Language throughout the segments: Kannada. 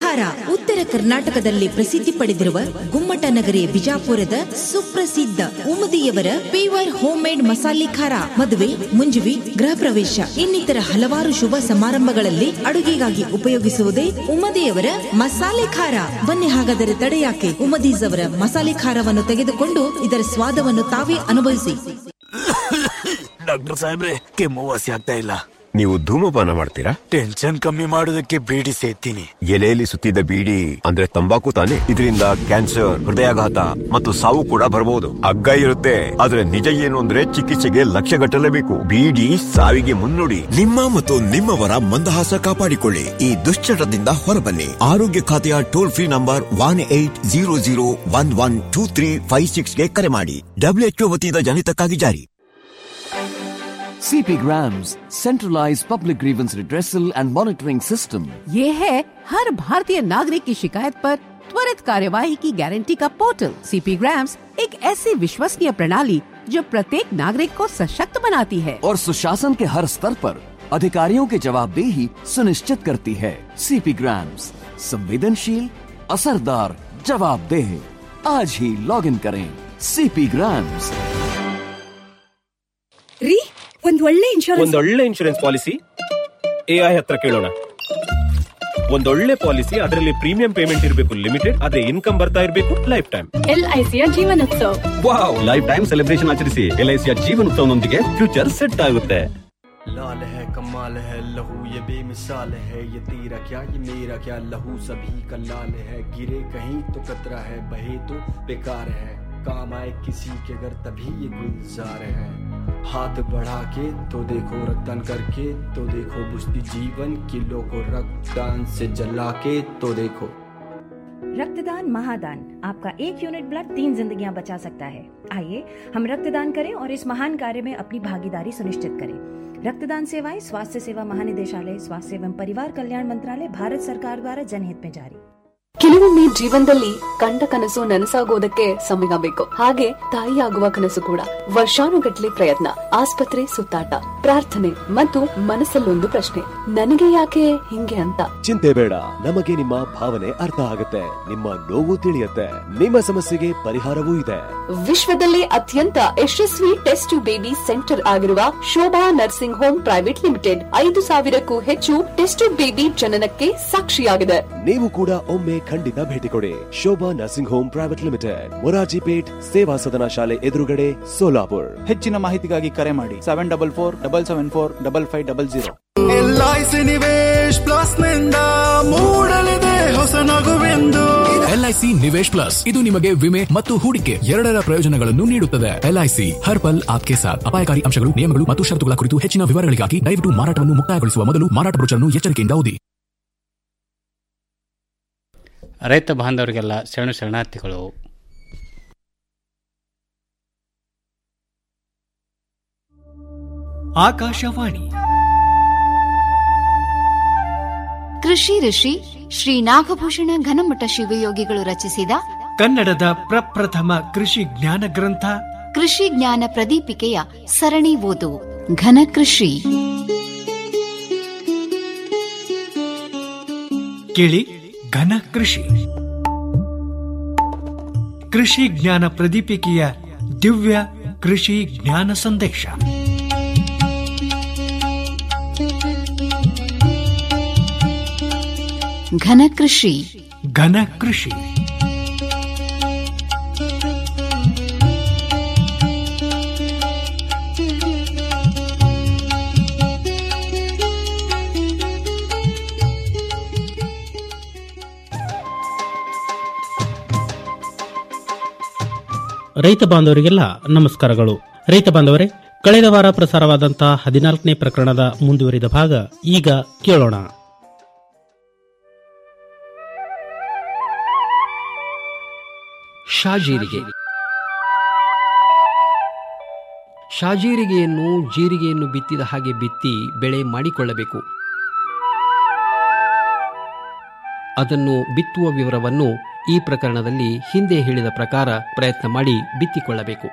ಖಾರ ಉತ್ತರ ಕರ್ನಾಟಕದಲ್ಲಿ ಪ್ರಸಿದ್ಧಿ ಪಡೆದಿರುವ ಗುಮ್ಮಟ ನಗರಿ ಬಿಜಾಪುರದ ಸುಪ್ರಸಿದ್ಧ ಉಮದಿಯವರ ಪೇವರ್ ಹೋಮ್ ಮೇಡ್ ಮಸಾಲೆ ಖಾರ ಮದುವೆ ಮುಂಜುವಿ ಗೃಹ ಪ್ರವೇಶ ಇನ್ನಿತರ ಹಲವಾರು ಶುಭ ಸಮಾರಂಭಗಳಲ್ಲಿ ಅಡುಗೆಗಾಗಿ ಉಪಯೋಗಿಸುವುದೇ ಉಮದಿಯವರ ಮಸಾಲೆ ಖಾರ ಬನ್ನಿ ಹಾಗಾದರೆ ತಡೆಯಾಕೆ ಉಮದೀಸ್ ಅವರ ಮಸಾಲೆ ಖಾರವನ್ನು ತೆಗೆದುಕೊಂಡು ಇದರ ಸ್ವಾದವನ್ನು ತಾವೇ ಅನುಭವಿಸಿ ಡಾಕ್ಟರ್ ಸಾಹೇಬ್ರೆ ಕೆಮ್ಮು ವಾಸಿ ಆಗ್ತಾ ಇಲ್ಲ ನೀವು ಧೂಮಪಾನ ಮಾಡ್ತೀರಾ ಟೆನ್ಷನ್ ಕಮ್ಮಿ ಮಾಡೋದಕ್ಕೆ ಬೀಡಿ ಸೇತೀನಿ ಎಲೆಯಲ್ಲಿ ಸುತ್ತಿದ ಬೀಡಿ ಅಂದ್ರೆ ತಂಬಾಕು ತಾನೆ ಇದರಿಂದ ಕ್ಯಾನ್ಸರ್ ಹೃದಯಾಘಾತ ಮತ್ತು ಸಾವು ಕೂಡ ಬರಬಹುದು ಹಗ್ಗ ಇರುತ್ತೆ ಆದ್ರೆ ನಿಜ ಏನು ಅಂದ್ರೆ ಚಿಕಿತ್ಸೆಗೆ ಲಕ್ಷ ಗಟ್ಟಲೇಬೇಕು ಬೀಡಿ ಸಾವಿಗೆ ಮುನ್ನುಡಿ ನಿಮ್ಮ ಮತ್ತು ನಿಮ್ಮವರ ಮಂದಹಾಸ ಕಾಪಾಡಿಕೊಳ್ಳಿ ಈ ದುಶ್ಚಟದಿಂದ ಹೊರಬನ್ನಿ ಆರೋಗ್ಯ ಖಾತೆಯ toll free number one eight zero zero one one two three five ಸಿಕ್ಸ್ಗೆ ಕರೆ ಮಾಡಿ ಡಬ್ಲ್ಯೂಎಚ್ಒ ವತಿಯಿಂದ ಜನಿತಕ್ಕಾಗಿ ಜಾರಿ CP Grams, centralized public grievance redressal and monitoring system. ये है हर भारतीय नागरिक की शिकायत पर त्वरित कार्यवाही की गारंटी का पोर्टल सीपी ग्राम्स एक ऐसी विश्वसनीय प्रणाली जो प्रत्येक नागरिक को सशक्त बनाती है और सुशासन के हर स्तर पर अधिकारियों की जवाबदेही सुनिश्चित करती है सीपी ग्राम्स संवेदनशील असरदार जवाबदेह आज ही लॉग इन करें सीपी ग्राम्स ರೀ ಒಂದ್ ಒಳ್ಳೆ ಇನ್ಶೂರೆನ್ಸ್ ಒಂದೊಳ್ಳೆ ಇನ್ಶೂರೆನ್ಸ್ ಪಾಲಿಸಿ ಎಐ ಹತ್ರ ಕೇಳೋಣ ಒಂದೊಳ್ಳೆ ಪಾಲಿಸಿ ಅದರಲ್ಲಿ ಪ್ರೀಮಿಯಂ ಪೇಮೆಂಟ್ ಇರಬೇಕು ಲಿಮಿಟೆಡ್ ಅದೇ ಇನ್ಕಮ್ ಬರ್ತಾ ಇರಬೇಕು ಲೈಫ್ ಟೈಮ್ ಎಲ್ಐಸಿಯ Jeevanotsav wow life time celebration ಆಚರಿಸಿ ಎಲ್ಐಸಿಯ ಜೀವನೋತ್ಸವನೊಂದಿಗೆ ಫ್ಯೂಚರ್ ಸೆಟ್ ಆಗುತ್ತೆ लाल है कमाल है लहू ये बेमिसाल है ये तेरा क्या ये मेरा क्या लहू सभी का लाल है गिरे कहीं तो कतरा है बहे तो बेकार है काम आए किसी के अगर तभी ये गुलजार है हाथ बढ़ा के तो देखो रक्तदान करके तो देखो बुझती जीवन किलो को रक्तदान से जला के तो देखो रक्तदान महादान आपका एक यूनिट ब्लड तीन जिंदगियां बचा सकता है आइए हम रक्तदान करें और इस महान कार्य में अपनी भागीदारी सुनिश्चित करें रक्तदान सेवाएं स्वास्थ्य सेवा महानिदेशालय स्वास्थ्य एवं परिवार कल्याण मंत्रालय भारत सरकार द्वारा जनहित में जारी ಕೆಲವೊಮ್ಮೆ ಜೀವನದಲ್ಲಿ ಕಂಡ ಕನಸು ನನಸಾಗೋದಕ್ಕೆ ಸಮಯ ಬೇಕು ಹಾಗೆ ತಾಯಿಯಾಗುವ ಕನಸು ಕೂಡ ವರ್ಷಾನುಗಟ್ಲೆ ಪ್ರಯತ್ನ ಆಸ್ಪತ್ರೆ ಸುತ್ತಾಟ ಪ್ರಾರ್ಥನೆ ಮತ್ತು ಮನಸ್ಸಲ್ಲೊಂದು ಪ್ರಶ್ನೆ ನನಗೆ ಯಾಕೆ ಹಿಂಗೆ ಅಂತ ಚಿಂತೆ ಬೇಡ ನಮಗೆ ನಿಮ್ಮ ಭಾವನೆ ಅರ್ಥ ಆಗುತ್ತೆ ನಿಮ್ಮ ನೋವು ತಿಳಿಯುತ್ತೆ ನಿಮ್ಮ ಸಮಸ್ಯೆಗೆ ಪರಿಹಾರವೂ ಇದೆ ವಿಶ್ವದಲ್ಲೇ ಅತ್ಯಂತ ಯಶಸ್ವಿ ಟೆಸ್ಟ್ ಬೇಬಿ ಸೆಂಟರ್ ಆಗಿರುವ Shobha nursing home private limited ಐದು ಸಾವಿರಕ್ಕೂ ಹೆಚ್ಚು ಟೆಸ್ಟ್ ಬೇಬಿ ಜನನಕ್ಕೆ ಸಾಕ್ಷಿಯಾಗಿದೆ ನೀವು ಕೂಡ ಒಮ್ಮೆ ಖಂಡಿತ ಭೇಟಿ ಕೊಡಿ Shobha nursing home private limited Morarji Pet Seva Sadan ಶಾಲೆ ಎದುರುಗಡೆ ಸೋಲಾಪುರ್ ಹೆಚ್ಚಿನ ಮಾಹಿತಿಗಾಗಿ ಕರೆ ಮಾಡಿ seven double four double seven four double five double zero LIC Nivesh plus ನಿಂದ ಮೂಡಲಿದೆ ಹೊಸ ನಗುವೆಂದು ಎಲ್ಐಸಿ ನಿವೇಶ್ ಪ್ಲಸ್ ಇದು ನಿಮಗೆ ವಿಮೆ ಮತ್ತು ಹೂಡಿಕೆ ಎರಡರ ಪ್ರಯೋಜನಗಳನ್ನು ನೀಡುತ್ತದೆ ಎಲ್ಐಸಿ ಹರ್ ಪಲ್ ಆಪ್ಕೆ ಸಾಥ್ ಅಪಾಯಕಾರಿ ಅಂಶಗಳು ನಿಯಮಗಳು ಮತ್ತು ಷರತ್ತುಗಳ ಕುರಿತು ಹೆಚ್ಚಿನ ವಿವರಗಳಿಗಾಗಿ ದಯವಿಟ್ಟು ಮಾರಾಟವನ್ನು ಮುಕ್ತಾಯಗೊಳಿಸುವ ಮೊದಲು ಮಾರಾಟ ಬ್ರೋಚರ್ನ್ನು ಎಚ್ಚರಿಕೆಯಿಂದ ಓದಿ ರೈತ ಬಾಂಧವರಿಗೆಲ್ಲ ಶರಣು ಶರಣಾರ್ಥಿಗಳು ಆಕಾಶವಾಣಿ ಕೃಷಿ ಋಷಿ ಶ್ರೀ ನಾಗಭೂಷಣ ಘನಮಠ ಶಿವಯೋಗಿಗಳು ರಚಿಸಿದ ಕನ್ನಡದ ಪ್ರಪ್ರಥಮ ಕೃಷಿ ಜ್ಞಾನ ಗ್ರಂಥ ಕೃಷಿ ಜ್ಞಾನ ಪ್ರದೀಪಿಕೆಯ ಸರಣಿ ಓದು ಘನ ಕೃಷಿ ಕೇಳಿ ಘನ ಕೃಷಿ ಕೃಷಿ ಜ್ಞಾನ ಪ್ರದೀಪಿಕೆಯ ದಿವ್ಯ ಕೃಷಿ ಜ್ಞಾನ ಸಂದೇಶ ಘನ ಕೃಷಿ ಘನ ಕೃಷಿ ರೈತ ಬಾಂಧವರಿಗೆಲ್ಲ ನಮಸ್ಕಾರಗಳು ರೈತ ಬಾಂಧವರೇ ಕಳೆದ ವಾರ ಪ್ರಸಾರವಾದಂತಹ ಹದಿನಾಲ್ಕನೇ ಪ್ರಕರಣದ ಮುಂದುವರಿದ ಭಾಗ ಈಗ ಕೇಳೋಣ ಶಾಜೀರಿಗೆ ಶಾಜೀರಿಗೆಯನ್ನು ಜೀರಿಗೆಯನ್ನು ಬಿತ್ತಿದ ಹಾಗೆ ಬಿತ್ತಿ ಬೆಳೆ ಮಾಡಿಕೊಳ್ಳಬೇಕು ಅದನ್ನು ಬಿತ್ತುವ ವಿವರವನ್ನು ಈ ಪ್ರಕರಣದಲ್ಲಿ ಹಿಂದೆ ಹೇಳಿದ ಪ್ರಕಾರ ಪ್ರಯತ್ನ ಮಾಡಿ ಬಿತ್ತಿಕೊಳ್ಳಬೇಕು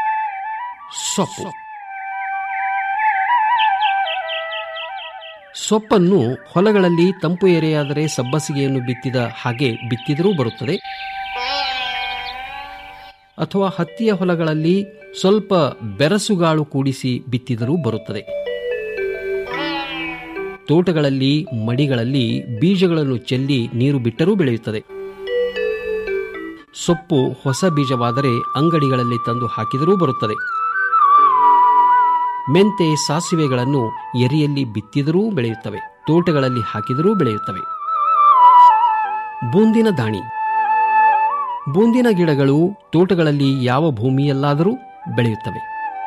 ಸೊಪ್ಪು ಸೊಪ್ಪನ್ನು ಹೊಲಗಳಲ್ಲಿ ತಂಪು ಎರೆಯಾದರೆ ಸಬ್ಬಸಿಗೆಯನ್ನು ಬಿತ್ತಿದ ಹಾಗೆ ಬಿತ್ತಿದರೂ ಬರುತ್ತದೆ ಅಥವಾ ಹತ್ತಿಯ ಹೊಲಗಳಲ್ಲಿ ಸ್ವಲ್ಪ ಬೆರಸುಗಾಳು ಕೂಡಿಸಿ ಬಿತ್ತಿದರೂ ಬರುತ್ತದೆ ತೋಟಗಳಲ್ಲಿ ಮಡಿಗಳಲ್ಲಿ ಬೀಜಗಳನ್ನು ಚೆಲ್ಲಿ ನೀರು ಬಿಟ್ಟರೂ ಬೆಳೆಯುತ್ತದೆ ಸೊಪ್ಪು ಹೊಸ ಬೀಜವಾದರೆ ಅಂಗಡಿಗಳಲ್ಲಿ ತಂದು ಹಾಕಿದರೂ ಬರುತ್ತದೆ ಮೆಂತೆ ಸಾಸಿವೆಗಳನ್ನು ಎರಿಯಲ್ಲಿ ಬಿತ್ತಿದರೂ ಬೆಳೆಯುತ್ತವೆ ತೋಟಗಳಲ್ಲಿ ಹಾಕಿದರೂ ಬೆಳೆಯುತ್ತವೆ ಬೂಂದಿನ ದಾಣಿ ಬೂಂದಿನ ಗಿಡಗಳು ತೋಟಗಳಲ್ಲಿ ಯಾವ ಭೂಮಿಯಲ್ಲಾದರೂ ಬೆಳೆಯುತ್ತವೆ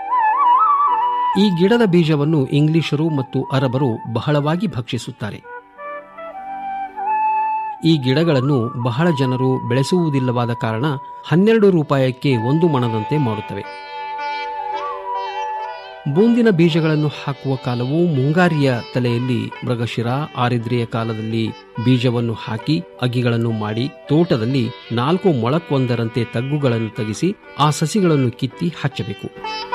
ಈ ಗಿಡದ ಬೀಜವನ್ನು ಇಂಗ್ಲಿಷರು ಮತ್ತು ಅರಬರು ಬಹಳವಾಗಿ ಭಕ್ಷಿಸುತ್ತಾರೆ ಈ ಗಿಡಗಳನ್ನು ಬಹಳ ಜನರು ಬೆಳೆಸುವುದಿಲ್ಲವಾದ ಕಾರಣ ಹನ್ನೆರಡು ರೂಪಾಯಕ್ಕೆ ಒಂದು ಮಣದಂತೆ ಮಾಡುತ್ತವೆ ಬೂಂದಿನ ಬೀಜಗಳನ್ನು ಹಾಕುವ ಕಾಲವು ಮುಂಗಾರಿಯ ತಲೆಯಲ್ಲಿ ಮೃಗಶಿರ ಆರಿದ್ರಿಯ ಕಾಲದಲ್ಲಿ ಬೀಜವನ್ನು ಹಾಕಿ ಅಗಿಗಳನ್ನು ಮಾಡಿ ತೋಟದಲ್ಲಿ ನಾಲ್ಕು ಮೊಳಕ್ಕೊಂದರಂತೆ ತಗ್ಗುಗಳನ್ನು ತೆಗೆಸಿ ಆ ಸಸಿಗಳನ್ನು ಕಿತ್ತಿ ಹಚ್ಚಬೇಕು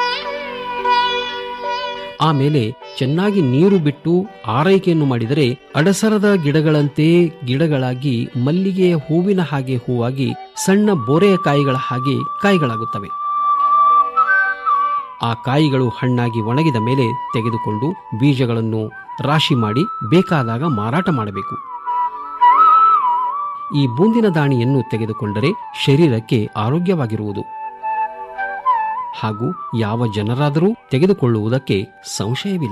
ಆಮೇಲೆ ಚೆನ್ನಾಗಿ ನೀರು ಬಿಟ್ಟು ಆರೈಕೆಯನ್ನು ಮಾಡಿದರೆ ಅಡಸರದ ಗಿಡಗಳಂತೆ ಗಿಡಗಳಾಗಿ ಮಲ್ಲಿಗೆಯ ಹೂವಿನ ಹಾಗೆ ಹೂವಾಗಿ ಸಣ್ಣ ಬೋರೆಯ ಕಾಯಿಗಳ ಹಾಗೆ ಕಾಯಿಗಳಾಗುತ್ತವೆ ಆ ಕಾಯಿಗಳು ಹಣ್ಣಾಗಿ ಒಣಗಿದ ಮೇಲೆ ತೆಗೆದುಕೊಂಡು ಬೀಜಗಳನ್ನು ರಾಶಿ ಮಾಡಿ ಬೇಕಾದಾಗ ಮಾರಾಟ ಮಾಡಬೇಕು ಈ ಬೂಂದಿನ ದಾಣಿಯನ್ನು ತೆಗೆದುಕೊಂಡರೆ ಶರೀರಕ್ಕೆ ಆರೋಗ್ಯವಾಗಿರುವುದು ಹಾಗೂ ಯಾವ ಜನರಾದರೂ ತೆಗೆದುಕೊಳ್ಳುವುದಕ್ಕೆ ಸಂಶಯವಿಲ್ಲ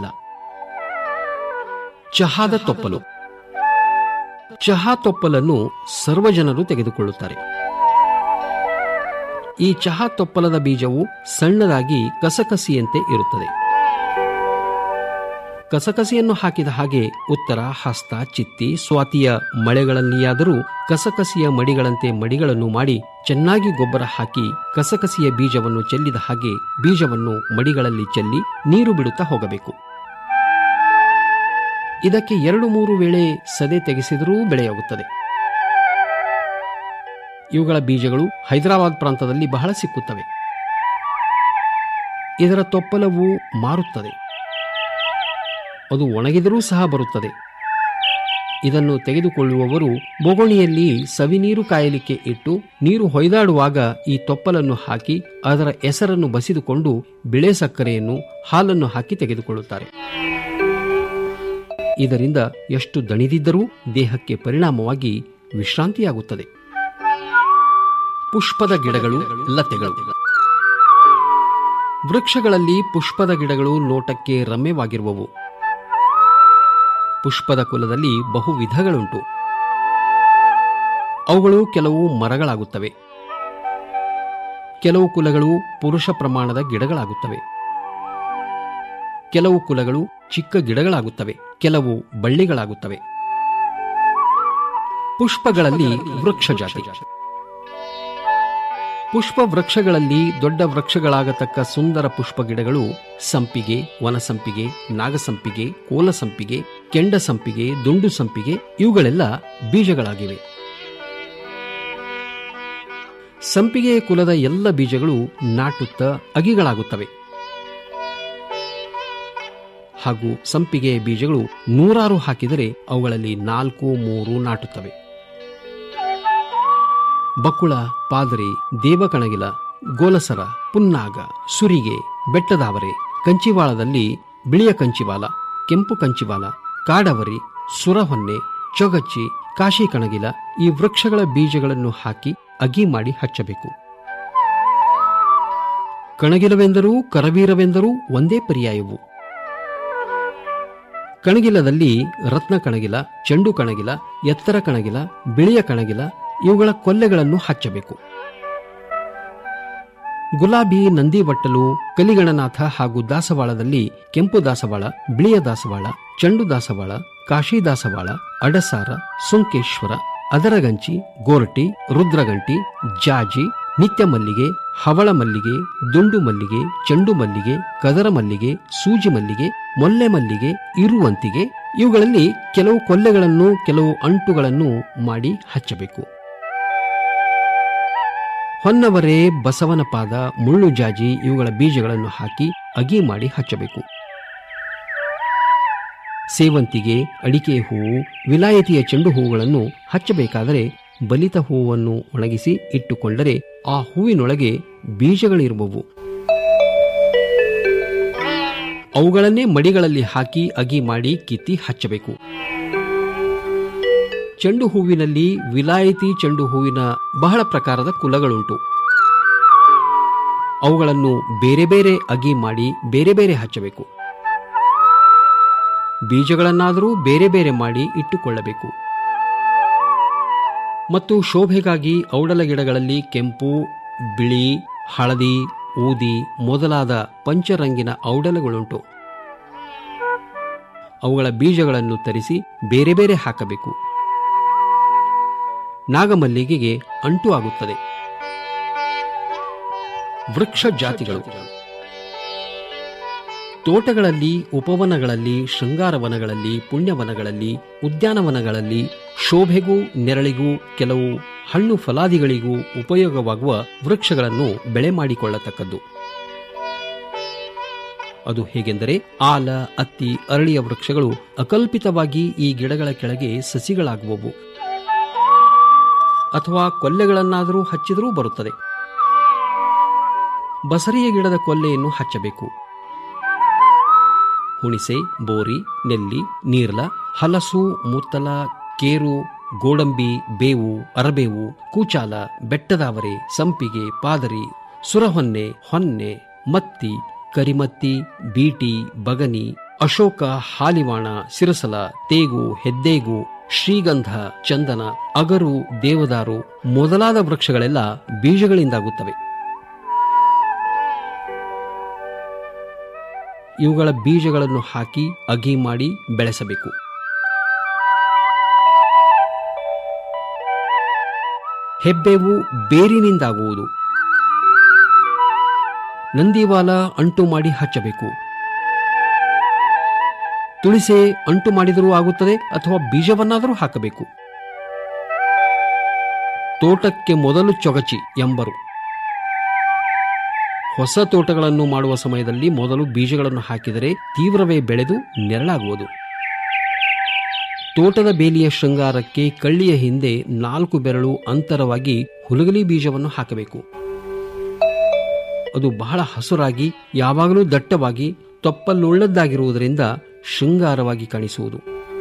ಚಹಾದ ತೊಪ್ಪಲು ಚಹಾ ತೊಪ್ಪಲನ್ನು ಸರ್ವ ಜನರು ತೆಗೆದುಕೊಳ್ಳುತ್ತಾರೆ ಈ ಚಹಾ ತೊಪ್ಪಲದ ಬೀಜವು ಸಣ್ಣದಾಗಿ ಕಸಕಸಿಯಂತೆ ಇರುತ್ತದೆ ಕಸಕಸಿಯನ್ನು ಹಾಕಿದ ಹಾಗೆ ಉತ್ತರ ಹಸ್ತ ಚಿತ್ತಿ ಸ್ವಾತಿಯ ಮಳೆಗಳಲ್ಲಿಯಾದರೂ ಕಸಕಸಿಯ ಮಡಿಗಳಂತೆ ಮಡಿಗಳನ್ನು ಮಾಡಿ ಚೆನ್ನಾಗಿ ಗೊಬ್ಬರ ಹಾಕಿ ಕಸಕಸಿಯ ಬೀಜವನ್ನು ಚೆಲ್ಲಿದ ಹಾಗೆ ಬೀಜವನ್ನು ಮಡಿಗಳಲ್ಲಿ ಚೆಲ್ಲಿ ನೀರು ಬಿಡುತ್ತಾ ಹೋಗಬೇಕು ಇದಕ್ಕೆ ಎರಡು ಮೂರು ವೇಳೆ ಸದೆ ತೆಗೆಸಿದರೂ ಬೆಳೆಯಾಗುತ್ತದೆ ಇವುಗಳ ಬೀಜಗಳು ಹೈದರಾಬಾದ್ ಪ್ರಾಂತದಲ್ಲಿ ಬಹಳ ಸಿಕ್ಕುತ್ತವೆ ಇದರ ತೊಪ್ಪಲವು ಮಾರುತ್ತದೆ ಅದು ಒಣಗಿದರೂ ಸಹ ಬರುತ್ತದೆ ಇದನ್ನು ತೆಗೆದುಕೊಳ್ಳುವವರು ಬೊಗೋಣಿಯಲ್ಲಿ ಸವಿನೀರು ಕಾಯಲಿಕ್ಕೆ ಇಟ್ಟು ನೀರು ಹೊಯ್ದಾಡುವಾಗ ಈ ತೊಪ್ಪಲನ್ನು ಹಾಕಿ ಅದರ ಎಸರನ್ನು ಬಸಿದುಕೊಂಡು ಬಿಳೆ ಸಕ್ಕರೆಯನ್ನು ಹಾಲನ್ನು ಹಾಕಿ ತೆಗೆದುಕೊಳ್ಳುತ್ತಾರೆ ಇದರಿಂದ ಎಷ್ಟು ದಣಿದಿದ್ದರೂ ದೇಹಕ್ಕೆ ಪರಿಣಾಮವಾಗಿ ವಿಶ್ರಾಂತಿಯಾಗುತ್ತದೆ ಪುಷ್ಪದ ಗಿಡಗಳು ಲತೆಗಳು ವೃಕ್ಷಗಳಲ್ಲಿ ಪುಷ್ಪದ ಗಿಡಗಳು ನೋಟಕ್ಕೆ ರಮ್ಯವಾಗಿರುವವು ಪುಷ್ಪದ ಕುಲದಲ್ಲಿ ಬಹು ವಿಧಗಳುಂಟು ಅವುಗಳು ಕೆಲವು ಮರಗಳಾಗುತ್ತವೆ ಕೆಲವು ಕುಲಗಳು ಪುರುಷ ಪ್ರಮಾಣದ ಗಿಡಗಳಾಗುತ್ತವೆ ಕೆಲವು ಕುಲಗಳು ಚಿಕ್ಕ ಗಿಡಗಳಾಗುತ್ತವೆ ಕೆಲವು ಬಳ್ಳಿಗಳಾಗುತ್ತವೆ ಪುಷ್ಪಗಳಲ್ಲಿ ವೃಕ್ಷ ಜಾತಿ ಪುಷ್ಪ ವೃಕ್ಷಗಳಲ್ಲಿ ದೊಡ್ಡ ವೃಕ್ಷಗಳಾಗತಕ್ಕ ಸುಂದರ ಪುಷ್ಪ ಗಿಡಗಳು ಸಂಪಿಗೆ ವನಸಂಪಿಗೆ ನಾಗಸಂಪಿಗೆ ಕೋಲಸಂಪಿಗೆ ಕೆಂಡ ಸಂಪಿಗೆ ದುಂಡು ಸಂಪಿಗೆ ಇವುಗಳೆಲ್ಲ ಬೀಜಗಳಾಗಿವೆ ಸಂಪಿಗೆ ಕುಲದ ಎಲ್ಲ ಬೀಜಗಳು ನಾಟುತ್ತ ಅಗಿಗಳಾಗುತ್ತವೆ ಹಾಗೂ ಸಂಪಿಗೆಯ ಬೀಜಗಳು ನೂರಾರು ಹಾಕಿದರೆ ಅವುಗಳಲ್ಲಿ ನಾಲ್ಕು ಮೂರು ನಾಟುತ್ತವೆ ಬಕುಳ ಪಾದರಿ ದೇವಕಣಗಿಲ ಗೋಲಸರ ಪುನ್ನಾಗ ಸುರಿಗೆ ಬೆಟ್ಟದಾವರೆ ಕಂಚಿವಾಳದಲ್ಲಿ ಬಿಳಿಯ ಕಂಚಿವಾಲ ಕೆಂಪು ಕಂಚಿವಾಲ ಕಾಡವರಿ ಸುರಹೊನ್ನೆ ಚೊಗಚ್ಚಿ ಕಾಶಿ ಕಣಗಿಲ ಈ ವೃಕ್ಷಗಳ ಬೀಜಗಳನ್ನು ಹಾಕಿ ಅಗಿ ಮಾಡಿ ಹಚ್ಚಬೇಕು ಕಣಗಿಲವೆಂದರೂ ಕರವೀರವೆಂದರೂ ಒಂದೇ ಪರ್ಯಾಯವು ಕಣಗಿಲದಲ್ಲಿ ರತ್ನ ಕಣಗಿಲ ಚೆಂಡು ಕಣಗಿಲ ಎತ್ತರ ಕಣಗಿಲ ಬಿಳಿಯ ಕಣಗಿಲ ಇವುಗಳ ಕೊಲ್ಲೆಗಳನ್ನು ಹಚ್ಚಬೇಕು ಗುಲಾಬಿ ನಂದಿ ಬಟ್ಟಲು ಕಲಿಗಣನಾಥ ಹಾಗೂ ದಾಸವಾಳದಲ್ಲಿ ಕೆಂಪು ದಾಸವಾಳ ಬಿಳಿಯ ದಾಸವಾಳ ಚೆಂಡು ದಾಸವಾಳ ಕಾಶಿ ದಾಸವಾಳ ಅಡಸಾರ ಸುಂಕೇಶ್ವರ ಅದರಗಂಚಿ ಗೋರಟಿ ರುದ್ರಗಂಟಿ ಜಾಜಿ ನಿತ್ಯ ಮಲ್ಲಿಗೆ ಹವಳ ಮಲ್ಲಿಗೆ ದುಂಡು ಮಲ್ಲಿಗೆ ಚೆಂಡು ಮಲ್ಲಿಗೆ ಕದರ ಮಲ್ಲಿಗೆ ಸೂಜಿ ಮಲ್ಲಿಗೆ ಮೊಲ್ಲೆ ಮಲ್ಲಿಗೆ ಇರುವಂತಿಗೆ ಇವುಗಳಲ್ಲಿ ಕೆಲವು ಕೊಲ್ಲೆಗಳನ್ನು ಕೆಲವು ಅಂಟುಗಳನ್ನು ಮಾಡಿ ಹಚ್ಚಬೇಕು ಹೊನ್ನವರೆ ಬಸವನ ಪಾದ ಮುಳ್ಳು ಜಾಜಿ ಇವುಗಳ ಬೀಜಗಳನ್ನು ಹಾಕಿ ಅಗಿ ಮಾಡಿ ಹಚ್ಚಬೇಕು ಸೇವಂತಿಗೆ ಅಡಿಕೆ ಹೂವು ವಿಲಾಯತಿಯ ಚೆಂಡು ಹೂವುಗಳನ್ನು ಹಚ್ಚಬೇಕಾದರೆ ಬಲಿತ ಹೂವನ್ನು ಒಣಗಿಸಿ ಇಟ್ಟುಕೊಂಡರೆ ಆ ಹೂವಿನೊಳಗೆ ಬೀಜಗಳಿರುವವು ಅವುಗಳನ್ನೇ ಮಡಿಗಳಲ್ಲಿ ಹಾಕಿ ಅಗಿ ಮಾಡಿ ಕಿತ್ತಿ ಹಚ್ಚಬೇಕು ಚೆಂಡು ಹೂವಿನಲ್ಲಿ ವಿಲಾಯತಿ ಚೆಂಡು ಹೂವಿನ ಬಹಳ ಪ್ರಕಾರದ ಕುಲಗಳುಂಟು ಅವುಗಳನ್ನು ಬೇರೆ ಬೇರೆ ಅಗಿ ಮಾಡಿ ಬೇರೆ ಬೇರೆ ಹಚ್ಚಬೇಕು ಬೀಜಗಳನ್ನಾದರೂ ಬೇರೆ ಬೇರೆ ಮಾಡಿ ಇಟ್ಟುಕೊಳ್ಳಬೇಕು ಮತ್ತು ಶೋಭೆಗಾಗಿ ಔಡಲ ಗಿಡಗಳಲ್ಲಿ ಕೆಂಪು ಬಿಳಿ ಹಳದಿ ಊದಿ ಮೊದಲಾದ ಪಂಚರಂಗಿನ ಔಡಲಗಳುಂಟು ಅವುಗಳ ಬೀಜಗಳನ್ನು ತರಿಸಿ ಬೇರೆ ಬೇರೆ ಹಾಕಬೇಕು ನಾಗಮಲ್ಲಿಗೆಗೆ ಅಂಟು ಆಗುತ್ತದೆ ವೃಕ್ಷ ಜಾತಿಗಳು ತೋಟಗಳಲ್ಲಿ ಉಪವನಗಳಲ್ಲಿ ಶೃಂಗಾರವನಗಳಲ್ಲಿ ಪುಣ್ಯವನಗಳಲ್ಲಿ ಉದ್ಯಾನವನಗಳಲ್ಲಿ ಶೋಭೆಗೂ ನೆರಳಿಗೂ ಕೆಲವು ಹಣ್ಣು ಫಲಾದಿಗಳಿಗೂ ಉಪಯೋಗವಾಗುವ ವೃಕ್ಷಗಳನ್ನು ಬೆಳೆ ಮಾಡಿಕೊಳ್ಳತಕ್ಕದ್ದು ಅದು ಹೇಗೆಂದರೆ ಆಲ ಅತ್ತಿ ಅರಳಿಯ ವೃಕ್ಷಗಳು ಅಕಲ್ಪಿತವಾಗಿ ಈ ಗಿಡಗಳ ಕೆಳಗೆ ಸಸಿಗಳಾಗುವವು ಅಥವಾ ಕೊಲ್ಲೆಗಳನ್ನಾದರೂ ಹಚ್ಚಿದರೂ ಬರುತ್ತದೆ ಬಸರಿಯ ಗಿಡದ ಕೊಲ್ಲೆಯನ್ನು ಹಚ್ಚಬೇಕು ಹುಣಿಸೆ ಬೋರಿ ನೆಲ್ಲಿ ನೀರ್ಲ ಹಲಸು ಮುತ್ತಲ ಕೇರು ಗೋಡಂಬಿ ಬೇವು ಅರಬೇವು ಕೂಚಾಲ ಬೆಟ್ಟದಾವರೆ ಸಂಪಿಗೆ ಪಾದರಿ ಸುರಹೊನ್ನೆ ಹೊನ್ನೆ ಮತ್ತಿ ಕರಿಮತ್ತಿ ಬೀಟಿ ಬಗನಿ ಅಶೋಕ ಹಾಲಿವಾಣ ಸಿರಸಲ ತೇಗು ಹೆದ್ದೇಗು ಶ್ರೀಗಂಧ ಚಂದನ ಅಗರು ದೇವದಾರು ಮೊದಲಾದ ವೃಕ್ಷಗಳೆಲ್ಲ ಬೀಜಗಳಿಂದಾಗುತ್ತವೆ ಇವುಗಳ ಬೀಜಗಳನ್ನು ಹಾಕಿ ಅಗಿ ಮಾಡಿ ಬೆಳೆಸಬೇಕು ಹೆಬ್ಬೇವು ಬೇರಿನಿಂದಾಗುವುದು ನಂದಿವಾಲ ಅಂಟು ಮಾಡಿ ಹಚ್ಚಬೇಕು ತುಳಸೆ ಅಂಟು ಮಾಡಿದರೂ ಆಗುತ್ತದೆ ಅಥವಾ ಬೀಜವನ್ನಾದರೂ ಹಾಕಬೇಕು ತೋಟಕ್ಕೆ ಮೊದಲು ಚೊಗಚಿ ಎಂಬರು ಹೊಸ ತೋಟಗಳನ್ನು ಮಾಡುವ ಸಮಯದಲ್ಲಿ ಮೊದಲು ಬೀಜಗಳನ್ನು ಹಾಕಿದರೆ ತೀವ್ರವೇ ಬೆಳೆದು ನೆರಳಾಗುವುದು ತೋಟದ ಬೇಲಿಯ ಶೃಂಗಾರಕ್ಕೆ ಕಳ್ಳಿಯ ಹಿಂದೆ ನಾಲ್ಕು ಬೆರಳು ಅಂತರವಾಗಿ ಹುಲಗಲಿ ಬೀಜವನ್ನು ಹಾಕಬೇಕು ಅದು ಬಹಳ ಹಸುರಾಗಿ ಯಾವಾಗಲೂ ದಟ್ಟವಾಗಿ ತೊಪ್ಪಲುಳ್ಳದ್ದಾಗಿರುವುದರಿಂದ ಶೃಂಗಾರವಾಗಿ ಕಾಣಿಸುವುದು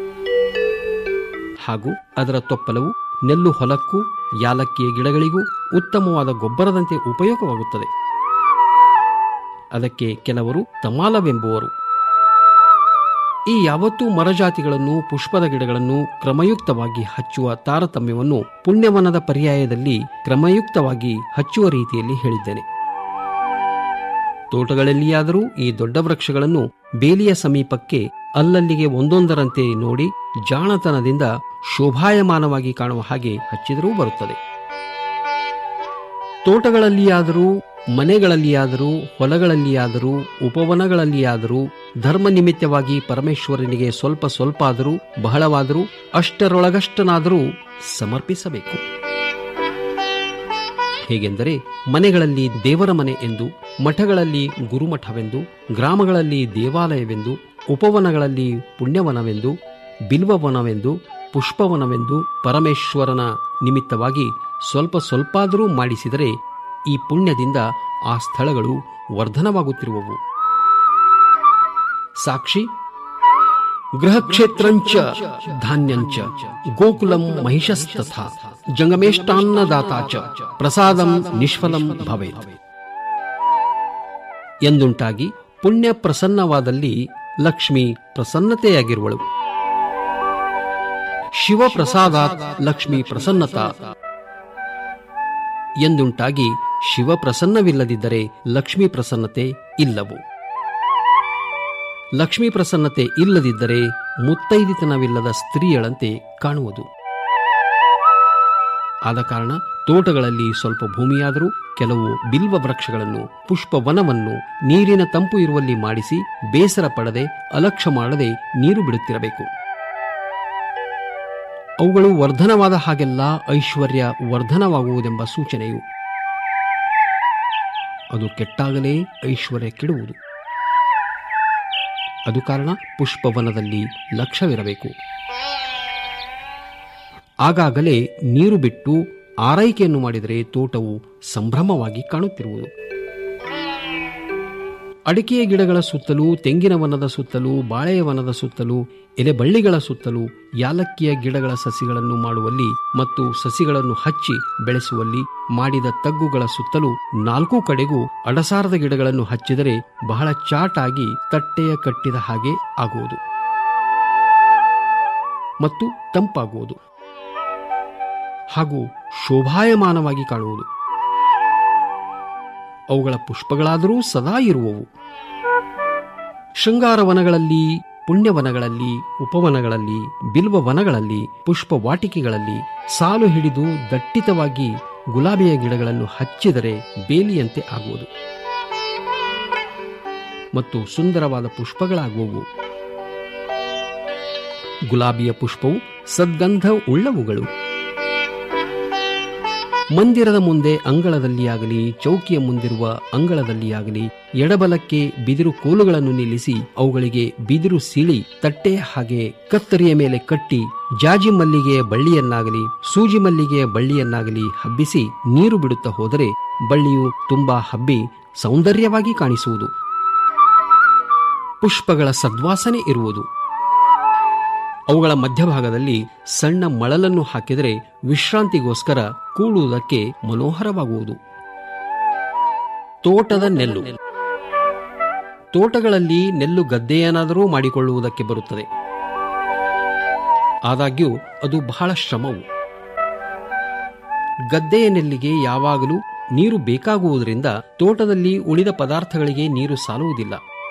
ಹಾಗೂ ಅದರ ತೊಪ್ಪಲವು ನೆಲ್ಲು ಹೊಲಕ್ಕೂ ಯಾಲಕ್ಕಿಯ ಗಿಡಗಳಿಗೂ ಉತ್ತಮವಾದ ಗೊಬ್ಬರದಂತೆ ಉಪಯೋಗವಾಗುತ್ತದೆ ಅದಕ್ಕೆ ಕೆಲವರು ತಮಾಲವೆಂಬುವರು ಈ ಯಾವತ್ತೂ ಮರಜಾತಿಗಳನ್ನು ಪುಷ್ಪದ ಗಿಡಗಳನ್ನು ಕ್ರಮಯುಕ್ತವಾಗಿ ಹಚ್ಚುವ ತಾರತಮ್ಯವನ್ನು ಪುಣ್ಯವನದ ಪರ್ಯಾಯದಲ್ಲಿ ಕ್ರಮಯುಕ್ತವಾಗಿ ಹಚ್ಚುವ ರೀತಿಯಲ್ಲಿ ಹೇಳಿದ್ದೇನೆ ತೋಟಗಳಲ್ಲಿಯಾದರೂ ಈ ದೊಡ್ಡ ವೃಕ್ಷಗಳನ್ನು ಬೇಲಿಯ ಸಮೀಪಕ್ಕೆ ಅಲ್ಲಲ್ಲಿಗೆ ಒಂದೊಂದರಂತೆ ನೋಡಿ ಜಾಣತನದಿಂದ ಶೋಭಾಯಮಾನವಾಗಿ ಕಾಣುವ ಹಾಗೆ ಹಚ್ಚಿದರೂ ಬರುತ್ತದೆ ತೋಟಗಳಲ್ಲಿಯಾದರೂ ಮನೆಗಳಲ್ಲಿಯಾದರೂ ಹೊಲಗಳಲ್ಲಿಯಾದರೂ ಉಪವನಗಳಲ್ಲಿಯಾದರೂ ಧರ್ಮ ನಿಮಿತ್ತವಾಗಿ ಪರಮೇಶ್ವರನಿಗೆ ಸ್ವಲ್ಪ ಸ್ವಲ್ಪ ಆದರೂ ಬಹಳವಾದರೂ ಅಷ್ಟರೊಳಗಷ್ಟನಾದರೂ ಸಮರ್ಪಿಸಬೇಕು ಹೇಗೆಂದರೆ ಮನೆಗಳಲ್ಲಿ ದೇವರ ಮನೆ ಎಂದು ಮಠಗಳಲ್ಲಿ ಗುರುಮಠವೆಂದು ಗ್ರಾಮಗಳಲ್ಲಿ ದೇವಾಲಯವೆಂದು ಉಪವನಗಳಲ್ಲಿ ಪುಣ್ಯವನವೆಂದು ಬಿಲ್ವವನವೆಂದು ಪುಷ್ಪವನವೆಂದು ಪರಮೇಶ್ವರನ ನಿಮಿತ್ತವಾಗಿ ಸ್ವಲ್ಪ ಸ್ವಲ್ಪಾದರೂ ಮಾಡಿಸಿದರೆ ಈ ಪುಣ್ಯದಿಂದ ಆ ಸ್ಥಳಗಳು ವರ್ಧನವಾಗುತ್ತಿರುವವು ಸಾಕ್ಷಿ ಗೃಹಕ್ಷೇತ್ರಂಚ ಧಾನ್ಯಂಚ ಗೋಕುಲಂ ಮಹಿಷಸ್ತಥಾ ಜಂಗಮೇಷ್ಟಾನ್ನದಾತಾ ಚ ಪ್ರಸಾದಂ ನಿಷ್ಫಲಂ ಭವೇತ್ ಎಂದುಂಟಾಗಿ ಪುಣ್ಯ ಪ್ರಸನ್ನವಾದಲ್ಲಿ ಲಕ್ಷ್ಮಿ ಪ್ರಸನ್ನತೆಯಾಗಿರುವಳು ಶಿವ ಪ್ರಸಾದಾತ್ ಲಕ್ಷ್ಮಿ ಪ್ರಸನ್ನತಾ ಎಂದುಂಟಾಗಿ ಶಿವ ಪ್ರಸನ್ನವಿಲ್ಲದಿದ್ದರೆ ಲಕ್ಷ್ಮೀ ಪ್ರಸನ್ನತೆ ಇಲ್ಲವು ಲಕ್ಷ್ಮೀ ಪ್ರಸನ್ನತೆ ಇಲ್ಲದಿದ್ದರೆ ಮುತ್ತೈದಿತನವಿಲ್ಲದ ಸ್ತ್ರೀಯಳಂತೆ ಕಾಣುವುದು ಆದ ಕಾರಣ ತೋಟಗಳಲ್ಲಿ ಸ್ವಲ್ಪ ಭೂಮಿಯಾದರೂ ಕೆಲವು ಬಿಲ್ವ ವೃಕ್ಷಗಳನ್ನು ಪುಷ್ಪವನವನ್ನು ನೀರಿನ ತಂಪು ಇರುವಲ್ಲಿ ಮಾಡಿಸಿ ಬೇಸರ ಪಡದೆ ಅಲಕ್ಷ್ಯ ಮಾಡದೆ ನೀರು ಬಿಡುತ್ತಿರಬೇಕು ಅವುಗಳು ವರ್ಧನವಾದ ಹಾಗೆಲ್ಲ ಐಶ್ವರ್ಯ ವರ್ಧನವಾಗುವುದೆಂಬ ಸೂಚನೆಯು ಅದು ಕೆಟ್ಟಾಗಲೇ ಐಶ್ವರ್ಯ ಕೆಡುವುದು ಅದು ಕಾರಣ ಪುಷ್ಪವನದಲ್ಲಿ ಲಕ್ಷ್ಯವಿರಬೇಕು ಆಗಾಗಲೇ ನೀರು ಬಿಟ್ಟು ಆರೈಕೆಯನ್ನು ಮಾಡಿದರೆ ತೋಟವು ಸಂಭ್ರಮವಾಗಿ ಕಾಣುತ್ತಿರುವುದು ಅಡಿಕೆಯ ಗಿಡಗಳ ಸುತ್ತಲೂ ತೆಂಗಿನ ವನದ ಸುತ್ತಲೂ ಬಾಳೆಯ ವನದ ಸುತ್ತಲೂ ಎಲೆಬಳ್ಳಿಗಳ ಸುತ್ತಲೂ ಯಾಲಕ್ಕಿಯ ಗಿಡಗಳ ಸಸಿಗಳನ್ನು ಮಾಡುವಲ್ಲಿ ಮತ್ತು ಸಸಿಗಳನ್ನು ಹಚ್ಚಿ ಬೆಳೆಸುವಲ್ಲಿ ಮಾಡಿದ ತಗ್ಗುಗಳ ಸುತ್ತಲೂ ನಾಲ್ಕು ಕಡೆಗೂ ಅಡಸಾರದ ಗಿಡಗಳನ್ನು ಹಚ್ಚಿದರೆ ಬಹಳ ಚಾಟಾಗಿ ತಟ್ಟೆಯ ಕಟ್ಟಿದ ಹಾಗೆ ಆಗುವುದು ಮತ್ತು ತಂಪಾಗುವುದು ಹಾಗೂ ಶೋಭಾಯಮಾನವಾಗಿ ಕಾಣುವುದು ಅವುಗಳ ಪುಷ್ಪಗಳಾದರೂ ಸದಾ ಇರುವವು ಶೃಂಗಾರವನಗಳಲ್ಲಿ ಪುಣ್ಯವನಗಳಲ್ಲಿ ಉಪವನಗಳಲ್ಲಿ ಬಿಲ್ವ ವನಗಳಲ್ಲಿ ಪುಷ್ಪವಾಟಿಕೆಗಳಲ್ಲಿ ಸಾಲು ಹಿಡಿದು ದಟ್ಟಿತವಾಗಿ ಗುಲಾಬಿಯ ಗಿಡಗಳನ್ನು ಹಚ್ಚಿದರೆ ಬೇಲಿಯಂತೆ ಆಗುವುದು ಮತ್ತು ಸುಂದರವಾದ ಪುಷ್ಪಗಳಾಗುವವು ಗುಲಾಬಿಯ ಪುಷ್ಪವು ಸದ್ಗಂಧ ಉಳ್ಳವುಗಳು ಮಂದಿರದ ಮುಂದೆ ಅಂಗಳದಲ್ಲಿಯಾಗಲಿ ಚೌಕಿಯ ಮುಂದಿರುವ ಅಂಗಳದಲ್ಲಿಯಾಗಲಿ ಎಡಬಲಕ್ಕೆ ಬಿದಿರು ಕೋಲುಗಳನ್ನು ನಿಲ್ಲಿಸಿ ಅವುಗಳಿಗೆ ಬಿದಿರು ಸೀಳಿ ತಟ್ಟೆಯ ಹಾಗೆ ಕತ್ತರಿಯ ಮೇಲೆ ಕಟ್ಟಿ ಜಾಜಿ ಮಲ್ಲಿಗೆಯ ಬಳ್ಳಿಯನ್ನಾಗಲಿ ಸೂಜಿ ಮಲ್ಲಿಗೆಯ ಬಳ್ಳಿಯನ್ನಾಗಲಿ ಹಬ್ಬಿಸಿ ನೀರು ಬಿಡುತ್ತಾ ಹೋದರೆ ಬಳ್ಳಿಯು ತುಂಬಾ ಹಬ್ಬಿ ಸೌಂದರ್ಯವಾಗಿ ಕಾಣಿಸುವುದು ಪುಷ್ಪಗಳ ಸದ್ವಾಸನೆ ಇರುವುದು ಅವುಗಳ ಮಧ್ಯಭಾಗದಲ್ಲಿ ಸಣ್ಣ ಮಳಲನ್ನು ಹಾಕಿದರೆ ವಿಶ್ರಾಂತಿಗೋಸ್ಕರ ಕೂಡುವುದಕ್ಕೆ ಮನೋಹರವಾಗುವುದು ತೋಟದ ನೆಲ್ಲು ತೋಟಗಳಲ್ಲಿ ನೆಲ್ಲು ಗದ್ದೆಯನ್ನಾದರೂ ಮಾಡಿಕೊಳ್ಳುವುದಕ್ಕೆ ಬರುತ್ತದೆ ಆದಾಗ್ಯೂ ಅದು ಬಹಳ ಶ್ರಮವು ಗದ್ದೆಯ ನೆಲ್ಲಿಗೆ ಯಾವಾಗಲೂ ನೀರು ಬೇಕಾಗುವುದರಿಂದ ತೋಟದಲ್ಲಿ ಉಳಿದ ಪದಾರ್ಥಗಳಿಗೆ ನೀರು ಸಾಲುವುದಿಲ್ಲ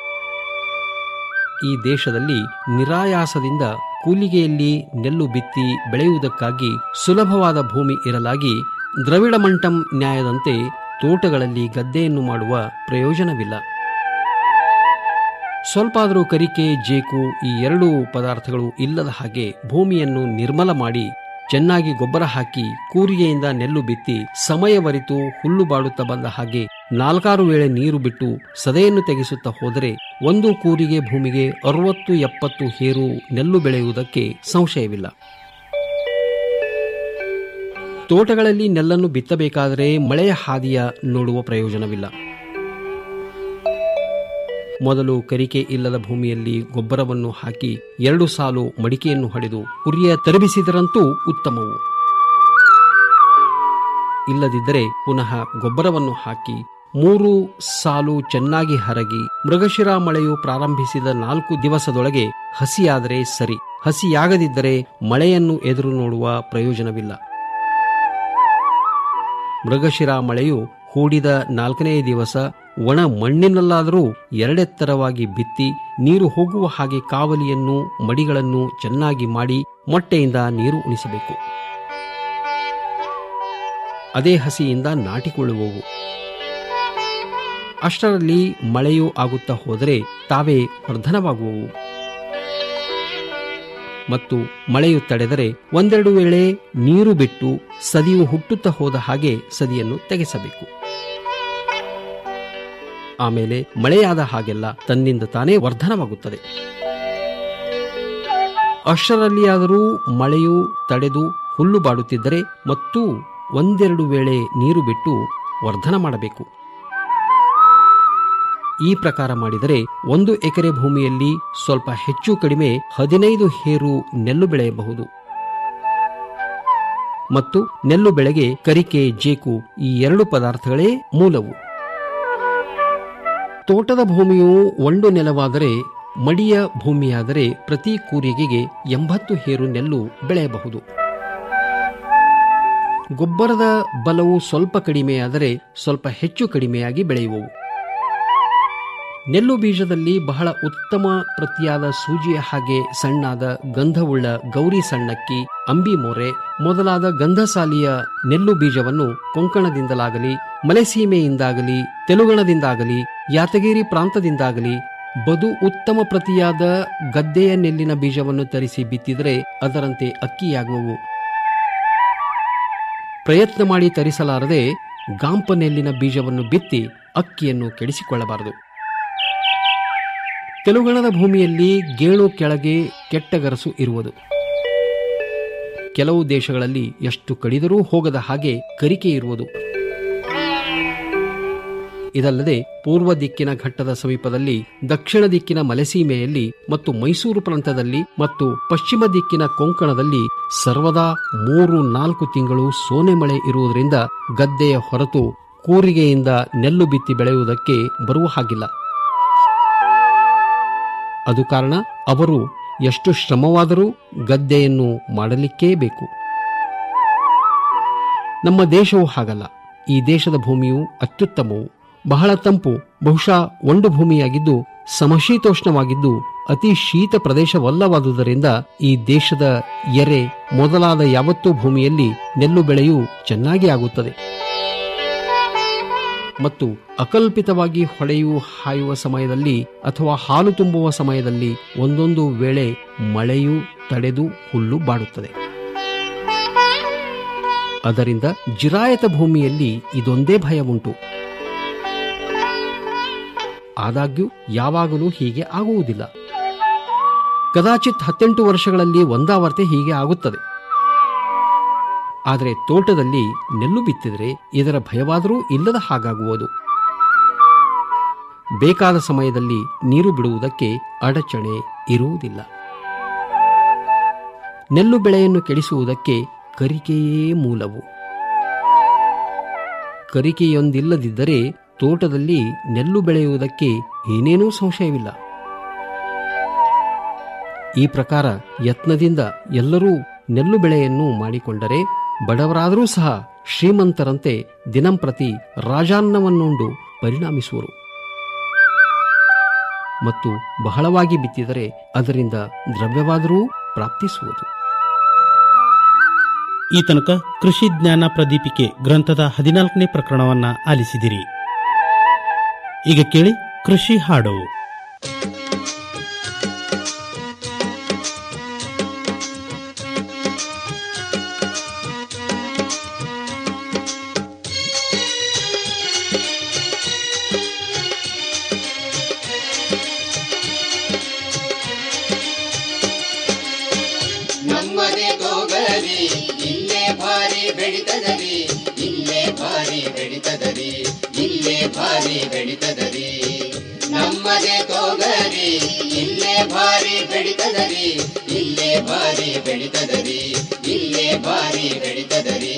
ಈ ದೇಶದಲ್ಲಿ ನಿರಾಯಾಸದಿಂದ ಕೂಲಿಗೆಯಲ್ಲಿ ನೆಲ್ಲು ಬಿತ್ತಿ ಬೆಳೆಯುವುದಕ್ಕಾಗಿ ಸುಲಭವಾದ ಭೂಮಿ ಇರಲಾಗಿ ದ್ರವಿಡ ಮಂಟಂ ನ್ಯಾಯದಂತೆ ತೋಟಗಳಲ್ಲಿ ಗದ್ದೆಯನ್ನು ಮಾಡುವ ಪ್ರಯೋಜನವಿಲ್ಲ ಸ್ವಲ್ಪಾದರೂ ಕರಿಕೆ ಜೇಕು ಈ ಎರಡೂ ಪದಾರ್ಥಗಳು ಇಲ್ಲದ ಹಾಗೆ ಭೂಮಿಯನ್ನು ನಿರ್ಮಲ ಮಾಡಿ ಚೆನ್ನಾಗಿ ಗೊಬ್ಬರ ಹಾಕಿ ಕೂರಿಗೆಯಿಂದ ನೆಲ್ಲು ಬಿತ್ತಿ ಸಮಯವರಿತು ಹುಲ್ಲು ಬಾಡುತ್ತಾ ಬಂದ ಹಾಗೆ ನಾಲ್ಕಾರು ವೇಳೆ ನೀರು ಬಿಟ್ಟು ಸದೆಯನ್ನು ತೆಗೆಸುತ್ತಾ ಹೋದರೆ ಒಂದು ಕೂರಿಗೆ ಭೂಮಿಗೆ ಅರವತ್ತು ಎಪ್ಪತ್ತು ಹೇರು ನೆಲ್ಲು ಬೆಳೆಯುವುದಕ್ಕೆ ಸಂಶಯವಿಲ್ಲ ತೋಟಗಳಲ್ಲಿ ನೆಲ್ಲನ್ನು ಬಿತ್ತಬೇಕಾದರೆ ಮಳೆಯ ಹಾದಿಯ ನೋಡುವ ಪ್ರಯೋಜನವಿಲ್ಲ ಮೊದಲು ಕರಿಕೆ ಇಲ್ಲದ ಭೂಮಿಯಲ್ಲಿ ಗೊಬ್ಬರವನ್ನು ಹಾಕಿ ಎರಡು ಸಾಲು ಮಡಿಕೆಯನ್ನು ಹೊಡೆದು ಕುರಿಯ ತರಬಿಸಿದರಂತೂ ಉತ್ತಮವು ಇಲ್ಲದಿದ್ದರೆ ಪುನಃ ಗೊಬ್ಬರವನ್ನು ಹಾಕಿ ಮೂರು ಸಾಲು ಚೆನ್ನಾಗಿ ಹರಗಿ ಮೃಗಶಿರ ಮಳೆಯು ಪ್ರಾರಂಭಿಸಿದ ನಾಲ್ಕು ದಿವಸದೊಳಗೆ ಹಸಿಯಾದರೆ ಸರಿ ಹಸಿಯಾಗದಿದ್ದರೆ ಮಳೆಯನ್ನು ಎದುರು ನೋಡುವ ಪ್ರಯೋಜನವಿಲ್ಲ ಮೃಗಶಿರ ಮಳೆಯು ಹೂಡಿದ ನಾಲ್ಕನೇ ದಿವಸ ಒಣ ಮಣ್ಣಿನಲ್ಲಾದರೂ ಎರಡೆತ್ತರವಾಗಿ ಬಿತ್ತಿ ನೀರು ಹೋಗುವ ಹಾಗೆ ಕಾವಲಿಯನ್ನು ಮಡಿಗಳನ್ನು ಚೆನ್ನಾಗಿ ಮಾಡಿ ಮೊಟ್ಟೆಯಿಂದ ನೀರು ಉಣಿಸಬೇಕು ಅದೇ ಹಸಿಯಿಂದ ನಾಟಿಕೊಳ್ಳುವವು ಅಷ್ಟರಲ್ಲಿ ಮಳೆಯೂ ಆಗುತ್ತಾ ಹೋದರೆ ತಾವೇ ವರ್ಧನವಾಗುವವು ಮತ್ತು ಮಳೆಯು ತಡೆದರೆ ಒಂದೆರಡು ವೇಳೆ ನೀರು ಬಿಟ್ಟು ಸದಿಯು ಹುಟ್ಟುತ್ತಾ ಹೋದ ಹಾಗೆ ಸದಿಯನ್ನು ತೆಗೆಸಬೇಕು ಆಮೇಲೆ ಮಳೆಯಾದ ಹಾಗೆಲ್ಲ ತನ್ನಿಂದ ತಾನೇ ವರ್ಧನವಾಗುತ್ತದೆ ಅಷ್ಟರಲ್ಲಿಯಾದರೂ ಮಳೆಯು ತಡೆದು ಹುಲ್ಲು ಬಾಡುತ್ತಿದ್ದರೆ ಮತ್ತು ಒಂದೆರಡು ವೇಳೆ ನೀರು ಬಿಟ್ಟು ವರ್ಧನ ಮಾಡಬೇಕು ಈ ಪ್ರಕಾರ ಮಾಡಿದರೆ ಒಂದು ಎಕರೆ ಭೂಮಿಯಲ್ಲಿ ಸ್ವಲ್ಪ ಹೆಚ್ಚು ಕಡಿಮೆ ಹದಿನೈದು ಹೇರು ನೆಲ್ಲು ಬೆಳೆಯಬಹುದು ಮತ್ತು ನೆಲ್ಲು ಬೆಳೆಗೆ ಕರಿಕೆ ಜೇಕು ಈ ಎರಡು ಪದಾರ್ಥಗಳೇ ಮೂಲವು ತೋಟದ ಭೂಮಿಯು ಒಂದು ನೆಲವಾದರೆ ಮಡಿಯ ಭೂಮಿಯಾದರೆ ಪ್ರತಿ ಕೂರಿಗೆಗೆ ಎಂಬತ್ತು ಹೇರು ನೆಲ್ಲು ಬೆಳೆಯಬಹುದು ಗೊಬ್ಬರದ ಬಲವು ಸ್ವಲ್ಪ ಕಡಿಮೆಯಾದರೆ ಸ್ವಲ್ಪ ಹೆಚ್ಚು ಕಡಿಮೆಯಾಗಿ ಬೆಳೆಯುವವು ನೆಲ್ಲು ಬೀಜದಲ್ಲಿ ಬಹಳ ಉತ್ತಮ ಪ್ರತಿಯಾದ ಸೂಜಿಯ ಹಾಗೆ ಸಣ್ಣಾದ ಗಂಧವುಳ್ಳ ಗೌರಿ ಸಣ್ಣಕ್ಕಿ ಅಂಬಿ ಮೊರೆ ಮೊದಲಾದ ಗಂಧಸಾಲಿಯ ನೆಲ್ಲು ಬೀಜವನ್ನು ಕೊಂಕಣದಿಂದಲಾಗಲಿ ಮಲೆಸೀಮೆಯಿಂದಾಗಲಿ ತೆಲುಗಣದಿಂದಾಗಲಿ ಯಾತಗಿರಿ ಪ್ರಾಂತದಿಂದಾಗಲಿ ಬದು ಉತ್ತಮ ಪ್ರತಿಯಾದ ಗದ್ದೆಯ ನೆಲ್ಲಿನ ಬೀಜವನ್ನು ತರಿಸಿ ಬಿತ್ತಿದರೆ ಅದರಂತೆ ಅಕ್ಕಿಯಾಗುವವು ಪ್ರಯತ್ನ ಮಾಡಿ ತರಿಸಲಾರದೆ ಗಾಂಪ ನೆಲ್ಲಿನ ಬೀಜವನ್ನು ಬಿತ್ತಿ ಅಕ್ಕಿಯನ್ನು ಕೆಡಿಸಿಕೊಳ್ಳಬಾರದು ಕೆಲವುಗಣದ ಭೂಮಿಯಲ್ಲಿ ಗೇಣು ಕೆಳಗೆ ಕೆಟ್ಟಗರಸು ಇರುವುದು ಕೆಲವು ದೇಶಗಳಲ್ಲಿ ಎಷ್ಟು ಕಡಿದರೂ ಹೋಗದ ಹಾಗೆ ಕರಿಕೆ ಇರುವುದು ಇದಲ್ಲದೆ ಪೂರ್ವ ದಿಕ್ಕಿನ ಘಟ್ಟದ ಸಮೀಪದಲ್ಲಿ ದಕ್ಷಿಣ ದಿಕ್ಕಿನ ಮಲೆಸೀಮೆಯಲ್ಲಿ ಮತ್ತು ಮೈಸೂರು ಪ್ರಾಂತದಲ್ಲಿ ಮತ್ತು ಪಶ್ಚಿಮ ದಿಕ್ಕಿನ ಕೊಂಕಣದಲ್ಲಿ ಸರ್ವದಾ ಮೂರು ನಾಲ್ಕು ತಿಂಗಳು ಸೋನೆ ಮಳೆ ಇರುವುದರಿಂದ ಗದ್ದೆಯ ಹೊರತು ಕೂರಿಗೆಯಿಂದ ನೆಲ್ಲು ಬಿತ್ತಿ ಬೆಳೆಯುವುದಕ್ಕೆ ಬರುವ ಹಾಗಿಲ್ಲ ಅದು ಕಾರಣ ಅವರು ಎಷ್ಟು ಶ್ರಮವಾದರೂ ಗದ್ದೆಯನ್ನು ಮಾಡಲಿಕ್ಕೇ ಬೇಕು ನಮ್ಮ ದೇಶವು ಹಾಗಲ್ಲ ಈ ದೇಶದ ಭೂಮಿಯು ಅತ್ಯುತ್ತಮವು ಬಹಳ ತಂಪು ಬಹುಶಃ ಒಂದು ಭೂಮಿಯಾಗಿದ್ದು ಸಮಶೀತೋಷ್ಣವಾಗಿದ್ದು ಅತಿ ಶೀತ ಪ್ರದೇಶವಲ್ಲವಾದುದರಿಂದ ಈ ದೇಶದ ಎರೆ ಮೊದಲಾದ ಯಾವತ್ತೂ ಭೂಮಿಯಲ್ಲಿ ನೆಲ್ಲು ಬೆಳೆಯು ಚೆನ್ನಾಗಿ ಆಗುತ್ತದೆ ಮತ್ತು ಅಕಲ್ಪಿತವಾಗಿ ಹೊಳೆಯು ಹಾಯುವ ಸಮಯದಲ್ಲಿ ಅಥವಾ ಹಾಲು ತುಂಬುವ ಸಮಯದಲ್ಲಿ ಒಂದೊಂದು ವೇಳೆ ಮಳೆಯು ತಡೆದು ಹುಲ್ಲು ಬಾಡುತ್ತದೆ ಅದರಿಂದ ಜಿರಾಯತ ಭೂಮಿಯಲ್ಲಿ ಇದೊಂದೇ ಭಯ ಉಂಟು ಆದಾಗ್ಯೂ ಯಾವಾಗಲೂ ಹೀಗೆ ಆಗುವುದಿಲ್ಲ ಕದಾಚಿತ್ ಹತ್ತೆಂಟು ವರ್ಷಗಳಲ್ಲಿ ಒಂದಾವರ್ತೆ ಹೀಗೆ ಆಗುತ್ತದೆ ಆದರೆ ತೋಟದಲ್ಲಿ ನೆಲ್ಲು ಬಿತ್ತಿದರೆ ಇದರ ಭಯವಾದರೂ ಇಲ್ಲದ ಹಾಗಾಗುವುದು ಬೇಕಾದ ಸಮಯದಲ್ಲಿ ನೀರು ಬಿಡುವುದಕ್ಕೆ ಅಡಚಣೆ ಇರುವುದಿಲ್ಲ ನೆಲ್ಲು ಬೆಳೆಯನ್ನು ಕೆಡಿಸುವುದಕ್ಕೆ ಕರಿಕೆಯೇ ಮೂಲವು ಕರಿಕೆಯೊಂದಿಲ್ಲದಿದ್ದರೆ ತೋಟದಲ್ಲಿ ನೆಲ್ಲು ಬೆಳೆಯುವುದಕ್ಕೆ ಏನೇನೂ ಸಂಶಯವಿಲ್ಲ ಈ ಪ್ರಕಾರ ಯತ್ನದಿಂದ ಎಲ್ಲರೂ ನೆಲ್ಲು ಬೆಳೆಯನ್ನು ಮಾಡಿಕೊಂಡರೆ ಬಡವರಾದರೂ ಸಹ ಶ್ರೀಮಂತರಂತೆ ದಿನಂಪ್ರತಿ ರಾಜಾನ್ನವನ್ನುಂಡು ಪರಿಣಾಮಿಸುವರು ಮತ್ತು ಬಹಳವಾಗಿ ಬಿತ್ತಿದರೆ ಅದರಿಂದ ದ್ರವ್ಯವಾದರೂ ಪ್ರಾಪ್ತಿಸುವುದು ಈ ತನಕ ಕೃಷಿ ಜ್ಞಾನ ಪ್ರದೀಪಿಕೆ ಗ್ರಂಥದ ಹದಿನಾಲ್ಕನೇ ಪ್ರಕರಣವನ್ನ ಆಲಿಸಿದಿರಿ ಈಗ ಕೇಳಿ ಕೃಷಿ ಹಾಡು ನಮ್ಮನೆ ತೋಗರಿ ಇಲ್ಲೇ ಭಾರಿ ಬೆಳಿತದರಿ ಇಲ್ಲೇ ಭಾರಿ ಬೆಳಿತದರಿ ಇಲ್ಲೇ ಭಾರಿ ಬೆಳಿತದರಿ ನಮ್ಮನೆ ತೋಗರಿ ಇಲ್ಲೇ ಭಾರಿ ಬೆಳಿತದರಿ ಇಲ್ಲೇ ಭಾರಿ ಬೆಳಿತದರಿ ಇಲ್ಲೇ ಭಾರಿ ಬೆಳಿತದರಿ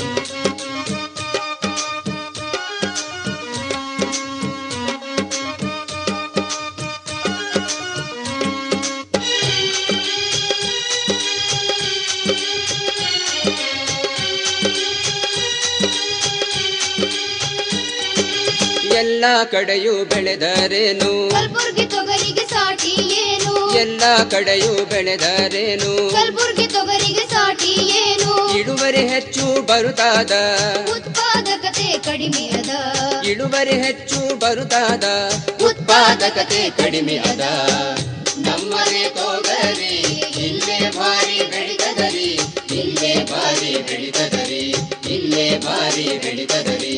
ಎಲ್ಲ ಕಡೆಯೂ ಬೆಳೆದರೇನು ಕಲ್ಬುರ್ಗಿ ತೊಗರಿಗೆ ಸಾಟಿ ಏನು ಎಲ್ಲ ಕಡೆಯೂ ಬೆಳೆದರೇನು ಕಲ್ಬುರ್ಗಿ ತೊಗರಿಗೆ ಸಾಟಿ ಏನು ಇಳುವರಿ ಹೆಚ್ಚು ಬರುತ್ತಾದ ಉತ್ಪಾದಕತೆ ಕಡಿಮೆ ಅದ ಇಳುವರಿ ಹೆಚ್ಚು ಬರುತ್ತಾದ ಉತ್ಪಾದಕತೆ ಕಡಿಮೆ ಅದ ನಮ್ಮನೆ ತೋಗರಿ ಇಲ್ಲೇ ಭಾರಿ ಬೆಳಿತದರಿ ಇಲ್ಲೇ ಭಾರಿ ಬೆಳಿತದರಿ ಇಲ್ಲೇ ಭಾರಿ ಬೆಳಿತದರಿ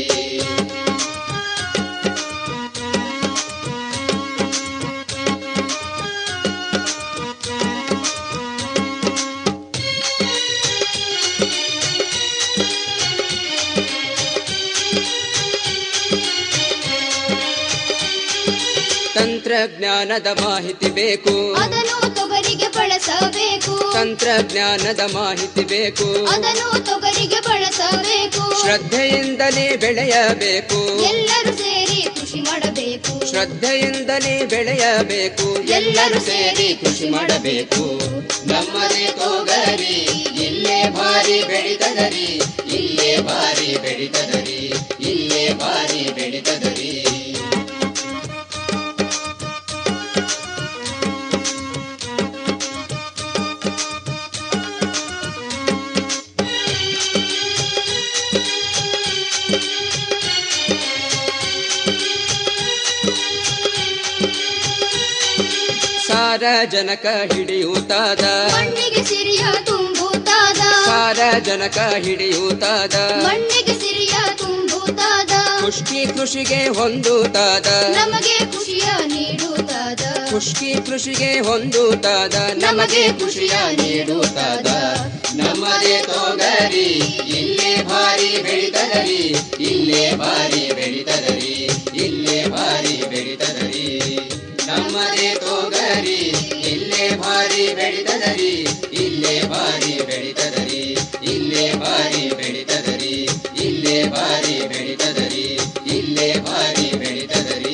ತಂತ್ರಜ್ಞಾನದ ಮಾಹಿತಿ ಬೇಕು ಅದನ್ನು ತೊಗರಿಗೆ ಬಳಸಬೇಕು ತಂತ್ರಜ್ಞಾನದ ಮಾಹಿತಿ ಬೇಕು ಅದನ್ನು ತೊಗರಿಗೆ ಬಳಸಬೇಕು ಶ್ರದ್ಧೆಯಿಂದಲೇ ಬೆಳೆಯಬೇಕು ಎಲ್ಲರೂ ಸೇರಿ ಕೃಷಿ ಮಾಡಬೇಕು ಶ್ರದ್ಧೆಯಿಂದಲೇ ಬೆಳೆಯಬೇಕು ಎಲ್ಲರೂ ಸೇರಿ ಕೃಷಿ ಮಾಡಬೇಕು ನಮ್ಮದೇ ತೋಗರಿ ಇಲ್ಲೇ ಭಾರಿ ಬೆಳಿತದರಿ ಇಲ್ಲೇ ಭಾರಿ ಬೆಳಿತದರಿ ಇಲ್ಲೇ ಭಾರಿ ಬೆಳಿತದರಿ ಸಾರಜನಕ ಹಿಡಿಯುತ್ತಾದ ಮಣ್ಣಿಗೆ ಸಿರಿಯ ತುಂಬುತ್ತಾದ ಸಾರಜನಕ ಹಿಡಿಯುತ್ತಾದ ಮಣ್ಣಿಗೆ ಸಿರಿಯ ತುಂಬುತ್ತಾದ ಪುಷ್ಟಿ ಕೃಷಿಗೆ ಹೊಂದುತ್ತಾದ ನಮಗೆ ಖುಷಿಯ ನೀಡುತ್ತಾದ ಖುಷ್ಕಿ ಕೃಷಿಗೆ ಹೊಂದುತ್ತದ ನಮಗೆ ಖುಷಿಯ ನೀಡುತ್ತದ ನಮ್ಮದೇ ತೋಗರಿ ಇಲ್ಲೇ ಭಾರಿ ಬೆಳಿತದರಿ ಇಲ್ಲೇ ಭಾರಿ ಬೆಳಿತದರಿ ಇಲ್ಲೇ ಭಾರಿ ಬೆಳಿತದರಿ ನಮ್ಮದೇ ತೋಗರಿ ಇಲ್ಲೇ ಭಾರಿ ಬೆಳಿತದರಿ ಇಲ್ಲೇ ಭಾರಿ ಬೆಳಿತದರಿ ಇಲ್ಲೇ ಭಾರಿ ಬೆಳಿತದರಿ ಇಲ್ಲೇ ಭಾರಿ ಬೆಳಿತದರಿ ಇಲ್ಲೇ ಭಾರಿ ಬೆಳಿತದರಿ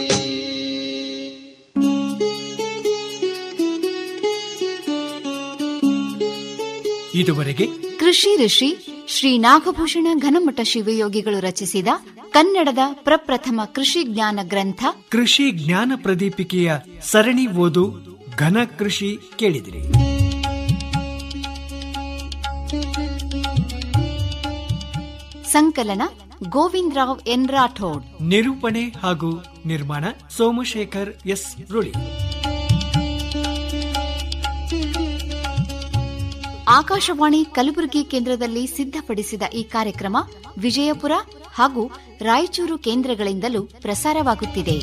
ಇದುವರೆಗೆ ಕೃಷಿ ಋಷಿ ಶ್ರೀ ನಾಗಭೂಷಣ ಘನಮಠ ಶಿವಯೋಗಿಗಳು ರಚಿಸಿದ ಕನ್ನಡದ ಪ್ರಪ್ರಥಮ ಕೃಷಿ ಜ್ಞಾನ ಗ್ರಂಥ ಕೃಷಿ ಜ್ಞಾನ ಪ್ರದೀಪಿಕೆಯ ಸರಣಿ ಓದು ಘನ ಕೃಷಿ ಕೇಳಿದಿರಿ ಸಂಕಲನ ಗೋವಿಂದರಾವ್ ಎನ್ ರಾಠೋಡ್ ನಿರೂಪಣೆ ಹಾಗೂ ನಿರ್ಮಾಣ ಸೋಮಶೇಖರ್ ಎಸ್ ರುಳಿ ಆಕಾಶವಾಣಿ ಕಲಬುರಗಿ ಕೇಂದ್ರದಲ್ಲಿ ಸಿದ್ಧಪಡಿಸಿದ ಈ ಕಾರ್ಯಕ್ರಮ ವಿಜಯಪುರ ಹಾಗೂ ರಾಯಚೂರು ಕೇಂದ್ರಗಳಿಂದಲೂ ಪ್ರಸಾರವಾಗುತ್ತಿದೆ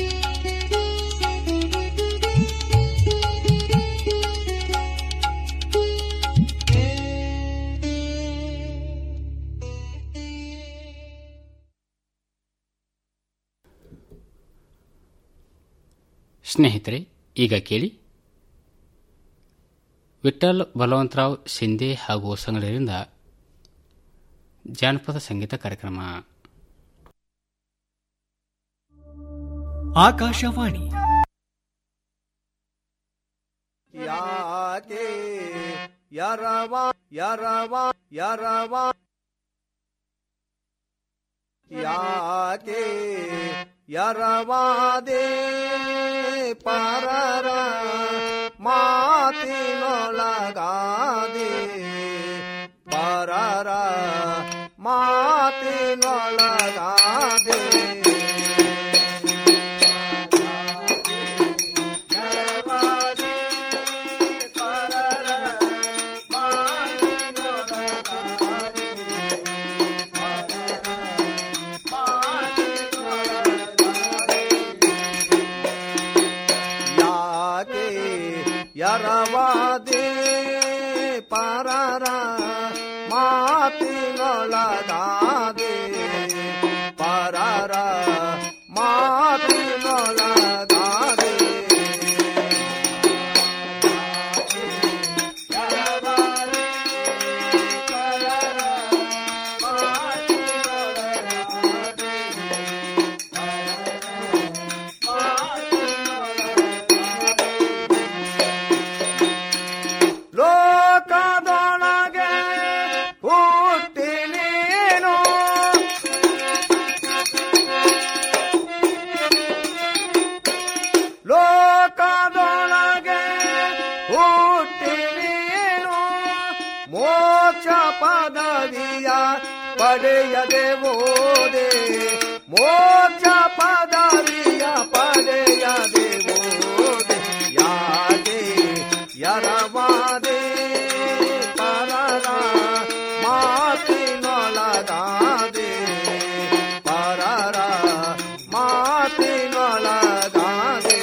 ಸ್ನೇಹಿತರೆ ಈಗ ಕೇಳಿ ವಿಠಲ್ ಬಲವಂತರಾವ್ ಶಿಂದೆ ಹಾಗೂ ಸಂಗಡರಿಂದ ಜಾನಪದ ಸಂಗೀತ ಕಾರ್ಯಕ್ರಮ ಆಕಾಶವಾಣಿ ಯಾಕೆ ಯರವ ಯರವ ಯರವ ಯಾಕೆ ಯರವಾದೆ ಪರರ ಮಾತಿನೊಳಗಾದೆ ಪರರ ಮಾತಿನೊಳಗಾದೆ ಯಾಕೆ ಯರವಾದೆ ಪರರ ಮಾತಿನೊಳಗಾದೆ ಪರರ ಮಾತಿನೊಳಗಾದೆ ಲೋಕದೊಳಗೆ ಹುಟ್ಟಿ ನೀನು ಲೋಕದೊಳಗೆ ಹುಟ್ಟಿ ನೀನು ಮೋಕ್ಷ ಪದವಿಯ ಪಡೆಯದೆ ಓದೆ ಮೋಕ್ಷ ಪದವಿಯ ಪಡೆಯದೆ ಓದೆ ಯಾಕೆ ಯರವಾದೆ ಪರರ ಮಾತಿನೊಳಗಾದೆ ಪರರ ಮಾತಿನೊಳಗಾದೆ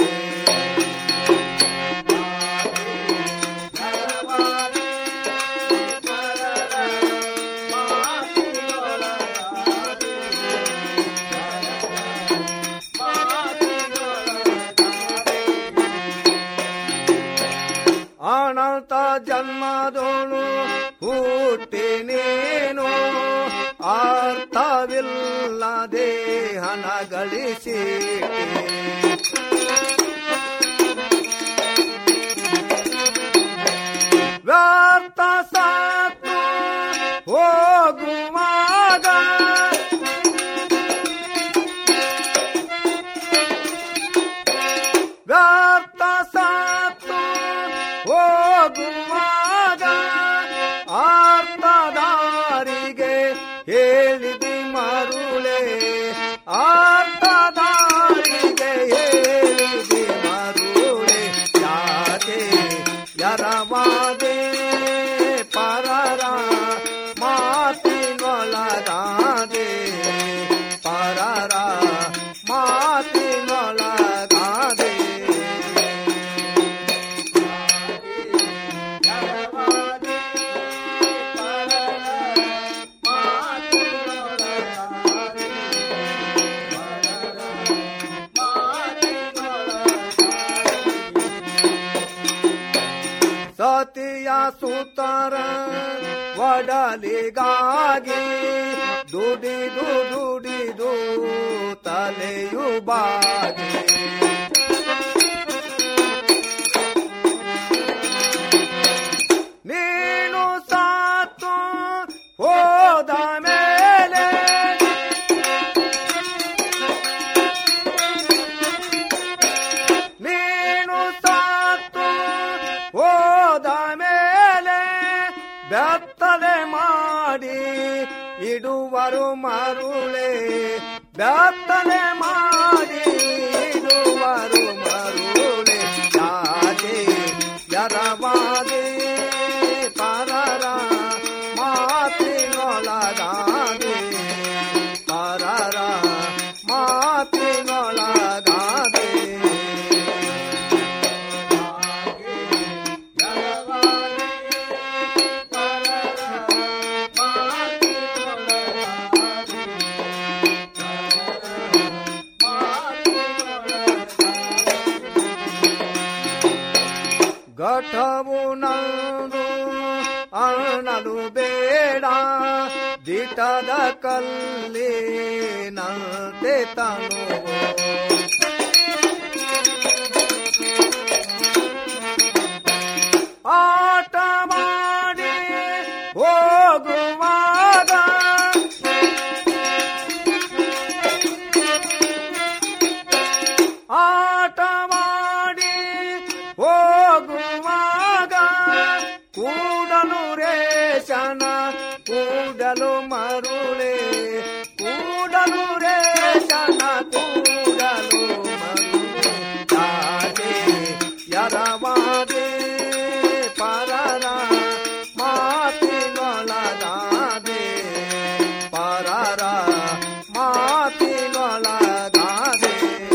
ಅನಂತ ಜನ್ಮದೋಳು ಹುಟ್ಟಿ ನೀನು ಅರ್ಥವಿಲ್ಲದೆ ಹಣ ಗಳಿಸಿ ವ್ಯರ್ಥ ಸಾತು ಹೋಗುವಾಗ ವ್ಯರ್ಥ ಸಾತು ಹೋಗುವಾಗ ಅರ್ಥದಾರಿಗೆ ಹೇಳಿದಿ ಮರುಳೆ ಅರ್ಥದಾರಿಗೆ ಹೇಳಿದಿ ಮರುಳೆ ಯಾಕೆ ಯರವಾದೆ ಪ ತಾಯಿಯ ಸುತರ ಒಡಲಿಗಾಗಿ ದುಡಿದು ದುಡಿದು ತಲೆಯು ಬಾಗಿ ನೀನು ಸಾತು ಹೋದ ಮೇಲೆ ನೀನು ಸಾತು ಹೋದ ಮೇಲೆ ಬೆತ್ತಲೆ ಮಾಡಿ ಇಡುವರು ಮರುಳೆ ಬೆತ್ತಲೆ ಮಾಡಿ ಇಡುವರು ಮರುಳೆ ಯಾಕೆ ಯರವಾದೆ ಪರರ ಮಾತಿನೊಳಗಾದೆ ಪರರ ಮಾತಿನೊಳಗಾದೆ ಘಟವು ನಂದು ಅಣಲು ಬೇಡ ದಿಟದ ಕಲ್ಲಿನಂತೆ ತನು ಆಟ ಮಾಡಿ ಹೋಗುವಾಗ ಆಟ ಮಾಡಿ ಹೋಗುವಾಗ ಕೂಡಲು ರೇಷನ ಕೂಡಲು ಮರುಳೆ ಕೂಡಲು ರೇಷನ ಕೂಡಲು ಮರುಳೆ ಯಾಕೆ ಯರವಾದೆ ಪರರ ಮಾತಿನೊಳಗಾದೆ ಪರರ ಮಾತಿನೊಳಗಾದೆ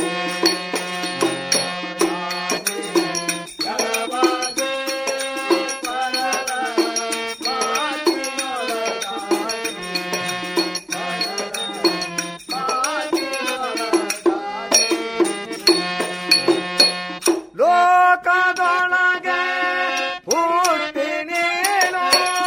ಲೋಕದೊಳಗೆ ಹುಟ್ಟಿ ನೀನು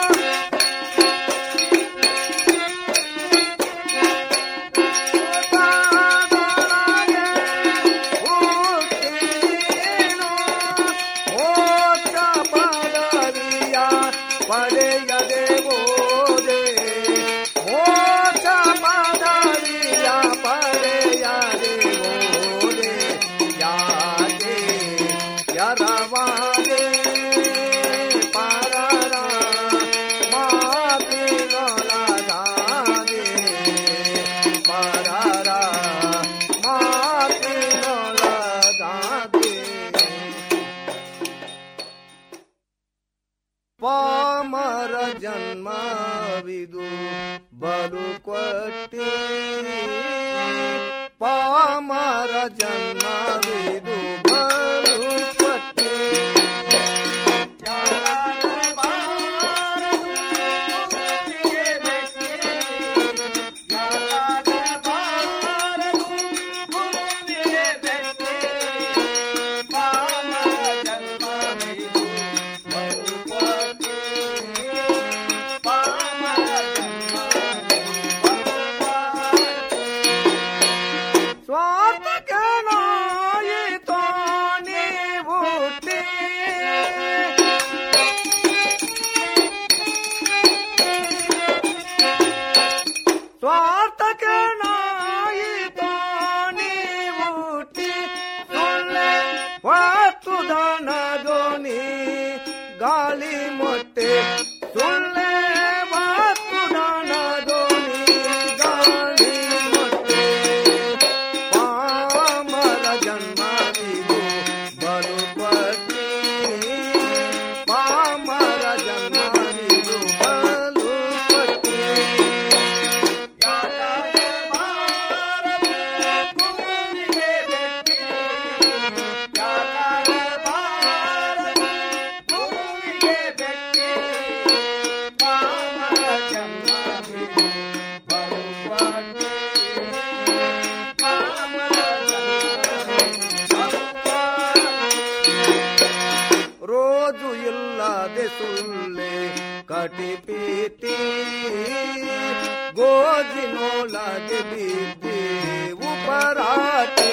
ಲೋಕದೊಳಗೆ ಹುಟ್ಟಿ ನೀನು ಮೋಕ್ಷ ಪದವಿಯ ಪಡೆಯದೆ ಹೋದೆ ಮೋಕ್ಷ ಪದವಿಯ ಪಡೆಯದೆ ಹೋದೆ ಯಾಕೆ ಯರವಾದೆ ಪರರ ಮಾತಿನೊಳಗಾದೆ ಪರರ ಮಾತಿನೊಳಗಾದೆ ಪಾಮರ ಜನ್ಮವಿದು ಬಲು ಕೊಟ್ಟಿ ಪಾಮರ ಜನ್ಮವಿದು ಬಲು ಕೊಟ್ಟಿ ಸ್ವಾರ್ಥಕ್ಕೆ ನಾಯಿತೋ ನೀವು ಹುಟ್ಟಿ. ಸ್ವಾರ್ಥಕ್ಕೆ ನಾಯಿತೋ ನೀವು ಹುಟ್ಟಿ. ಸುಳ್ಳೆ ಹೊತ್ತು ದನ ಧ್ವನಿ ಗಾಳಿ ಮೊಟ್ಟೆ ಸುಳ್ಳೆ ಹೊತ್ತು ದನ ಧ್ವನಿ ಗಾಳಿ ಮೊಟ್ಟೆ ಪಾಮರ ಜನ್ಮವಿದು ಬಲು ಪಟ್ಟಿ ಪಾಮರ ಜನ್ಮವಿದು ಬಲು ಪಟ್ಟಿ ಸುಳ್ಳೆ ಕಟಿಪೀತಿ ಗೋಜಿನೊಳಗೆ ಬಿದ್ದಿ ಉಪರಾಟಿ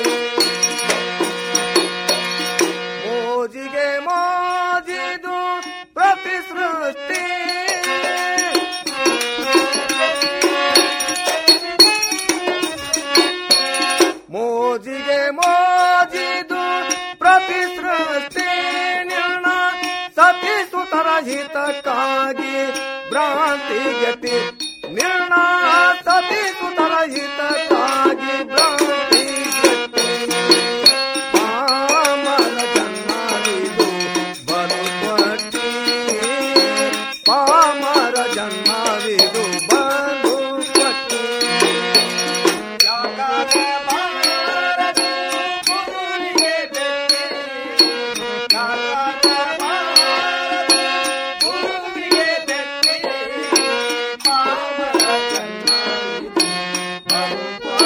ಮೋಜಿಗೆ ಮೋಜಿದು ಪ್ರತಿ ಸೃಷ್ಟಿ ಮೋಜಿಗೆ ಮೋಜಿದು ಪ್ರತಿ ಸೃಷ್ಟಿ ನಿರ್ಣ ಸತಿ ಸುತರ ಹಿತಕ್ಕಾಗಿ ಭ್ರಾಂತಿ ಗತಿ ನಿರ್ಣ ಸತಿ ಸುತರ ಹಿತಕ್ಕಾಗಿ ಭ್ರಾಂತಿ ಪಾಮರ ಜನ್ಮವಿದು ಬಲು ಪಟ್ಟಿ ಪಾಮರ ಜನ್ಮವಿದು ಬಲು ಪಟ್ಟಿ ಯಾಕಾರೆ ಬಾರದು ಗುರುವಿಗೆ ಬೆಟ್ಟಿ ಯಾಕಾರೆ ಬಾರದು ಗುರುವಿಗೆ ಬೆಟ್ಟಿ ಪಾಮರ ಜನ್ಮವಿದು ಬಲು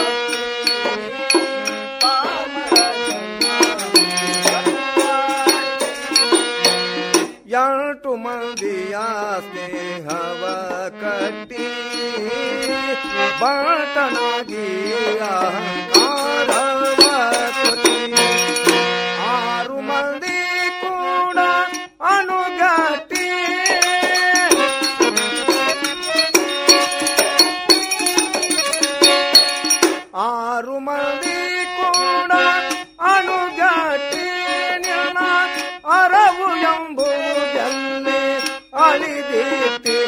ಎಂಟು ಮಂದಿಯ ಸ್ನೇಹವ ಕಟ್ಟಿ ಬಟನಾಗಿ ಅಹಂಕಾರವ ಕೊಟ್ಟಿ ಆರು ಮಂದಿ ಕೂಡ ಅನುಗಟ್ಟಿ ಆರು ಮಂದಿ ಕೂಡ ಅನುಗಟ್ಟಿ ನಿನ್ನ ಅರವು ಎಂಬುದೆಲ್ಲಿ ಅಳಿದೀತಿ